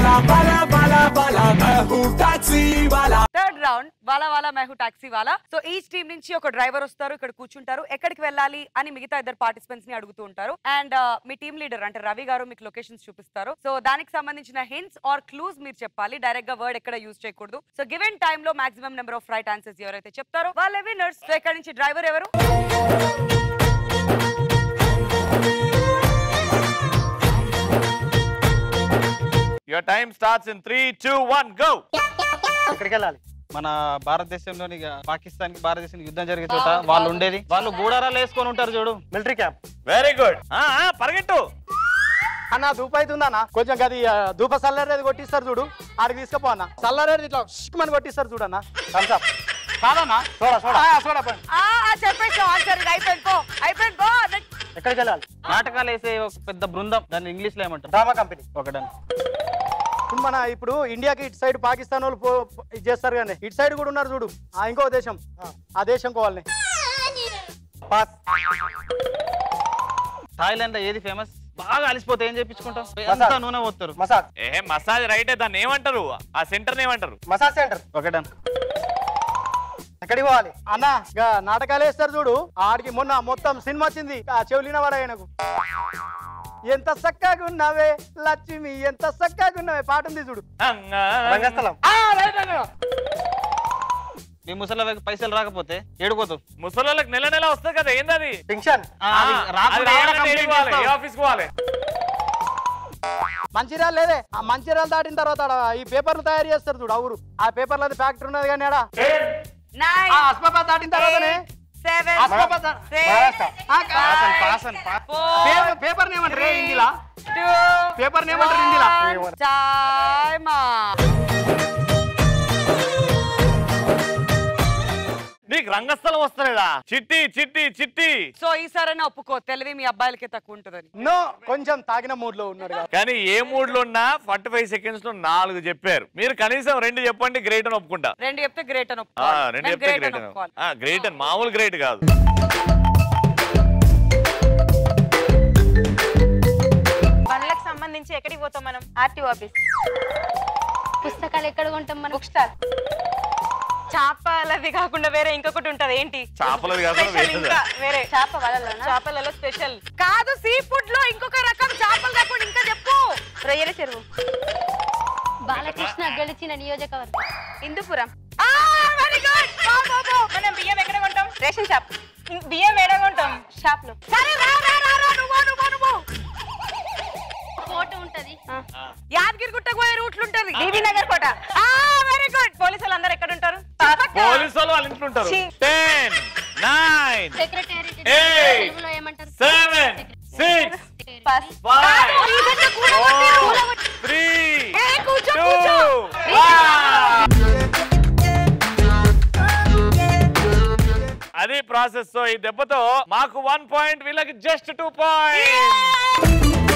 वाला वाला वाला वाला मैं हूँ टैक्सी वाला థర్డ్ రౌండ్ వాలా వాలా మెహు టాక్సీ వాలా సో ఈచ్ టీం నుంచి ఒక డ్రైవర్ వస్తారు ఇక్కడ కూర్చుంటారు ఎక్కడికి వెళ్ళాలి అని మిగతా ఇద్దరు పార్టిసిపెంట్స్ ని అడుగుతూ ఉంటారు అండ్ మీ టీమ్ లీడర్ అంటే రవి గారు మీకు లొకేషన్స్ చూపిస్తారు సో దానికి సంబంధించిన హింట్స్ ఆర్ క్లూస్ మీరు చెప్పాలి డైరెక్ట్ గా వర్డ్ ఎక్కడ యూజ్ చేయకూడదు సో గివెన్ టైమ్ లో maximum number of right answers ఎవరైతే చెప్తారో వాళ్ళే విన్నర్స్ సో ఇక్కడ నుంచి డ్రైవర్ ఎవరు your time starts in three two one go ఎక్కడికి వెళ్ళాలి మన భారతదేశంలోని ఇక పాకిస్తాన్ కి భారతదేశానికి యుద్ధం జరిగే చోట వాళ్ళు ఉండేది వాళ్ళు గూడారాలు వేసుకొని ఉంటారు చూడు మిలిటరీ క్యాంప్ వెరీ గుడ్ పరిగెట్టు అన్న ధూప అవుతుందా అన్న కొంచెం గది ఆ, ధూప సల్లరేది కొట్టిస్తారు చూడు ఆడికి తీసుకుపో అన్న సల్లరేది ఇట్లా షిక్మని కొట్టిస్తారు చూడన్న థమ్స్ అప్ కాదన్నా చూడ చూడ చూడ ఆ ఆ, చెప్పేసి ఆన్సర్ అయిపోయింది పో అయిపోయింది పో Next. ఎక్కడికి వెళ్ళాలి నాటకాలు వేసే ఒక పెద్ద బృందం దాన్ని ఇంగ్లీష్ లో ఏమంటారు డ్రామా కంపెనీ ఒకటని ఇప్పుడు మన ఇప్పుడు ఇండియాకి ఇటు సైడ్ పాకిస్తాన్ వాళ్ళు పో- పో- ఇది చేస్తారు కానీ ఇటు సైడ్ కూడా ఉన్నారు చూడు ఆ ఇంకో దేశం ఆ దేశం కోవాలని పాస్ థాయిలాండ్ లో ఏది ఫేమస్ బాగా అలిసిపోతే ఏం చేపించుకుంటాం అంతా నూనె పోతారు మసాజ్ ఏ మసాజ్ రైటే దాన్ని ఏమంటారు ఆ సెంటర్ ఏమంటారు మసాజ్ సెంటర్ ఒకటే ఎక్కడికి పోవాలి అన్న ఇక నాటకాలు వేస్తారు చూడు ఆడికి మొన్న మొత్తం సినిమా వచ్చింది ఆ చెవులిన వాడు ఆయనకు ఎంత చక్కగా ఉన్నావే లక్ష్మి ఎంత చక్కగా ఉన్నావే పాట ఉంది చూడు రంగస్థలం మీ ముసలి పైసలు రాకపోతే ఏడుకోతావు ముసలోళ్ళకి నెల నెల వస్తుంది కదా ఏందది పెన్షన్ ఆఫీస్ పోవాలి మంచిర్యాల లేదే ఆ మంచిర్యాల దాటిన తర్వాత ఆడ ఈ పేపర్లు తయారు చేస్తారు చూడు ఆ ఊరు ఆ పేపర్లు అది ఫ్యాక్టరీ ఉన్నది కానీ ఆడ Nine, ఆ అస్మాబాద్ దాటిన తర్వాతనే seven, అస్మాబాద్ దా- six, ఆ, పాసన్, five, పాసన్, పా- four, పేపర్ పేపర్ ఏమంటారు three, హిందీలా two, పేపర్ ఏమంటారు హిందీలా one. Time up. నీకు రంగస్థలం వస్తలేదా చిట్టి చిట్టి చిట్టి సో ఈసారైనా ఒప్పుకో తెలివి మీ అబ్బాయిలకి తక్కువ ఉంటుందని నో కొంచెం తాగిన మూడ్ లో ఉన్నాడు కాబట్టి. కానీ ఏ మూడ్ లో ఉన్నా ఫార్టీ ఫైవ్ సెకండ్స్ లో నాలుగు చెప్పారు మీరు కనీసం రెండు చెప్పండి గ్రేట్ అని ఒప్పుకుంటా రెండు చెప్తే గ్రేట్ అని ఆ, ఒప్పుకోవాలి రెండు నేను చెప్తే great గ్రేట్ అని ఒప్పుకోవాలి అని గ్రేట్ అని మామూలు గ్రేట్ కాదు బండ్లకు సంబంధించి ఎక్కడికి పోతాం మనం ఆర్టీఓ ఆఫీస్ పుస్తకాలు ఎక్కడ కొంటాం మనం బుక్ స్టాల్ చేపలది కాకుండా వేరే ఇంకొకటి ఉంటది ఏంటి చేపలది కాకుండా స్పెషల్ వేరేదా? ఇంకా వేరే చేప వలలోనా చేపలలో స్పెషల్ కాదు సీ ఫుడ్ లో ఇంకొక రకం చేపలు కాకుండా ఇంకా చెప్పు రొయ్యల చెరువు బాలకృష్ణ గెలిచిన నియోజకవర్గం హిందూపురం వెరీ గుడ్ మనం బియ్యం ఎక్కడ కొంటాం రేషన్ షాప్ ఇం- బియ్యం ఎక్కడ కొంటాం షాప్ లో సరే రా రా రా రా నువ్వు నువ్వు నువ్వు కోట ఉంటది యాదగిరి గుట్టకు పోయే రూట్లు ఉంటది బీబీ నగర్ కోట వెరీ గుడ్ పోలీసులు అందరు ఎక్కడ ఉంటారు పోలీసు వాళ్ళు వాళ్ళ ఇంట్లో ఉంటారు ఛీ. Ten nine secretariat Eight. తెలుగులో ఏమంటారు seven six pass five four three కూర్చో టూ కూర్చో అది ప్రాసెస్ సో ఈ దెబ్బతో మాకు వన్ పాయింట్ వీళ్ళకి జస్ట్ టూ పాయింట్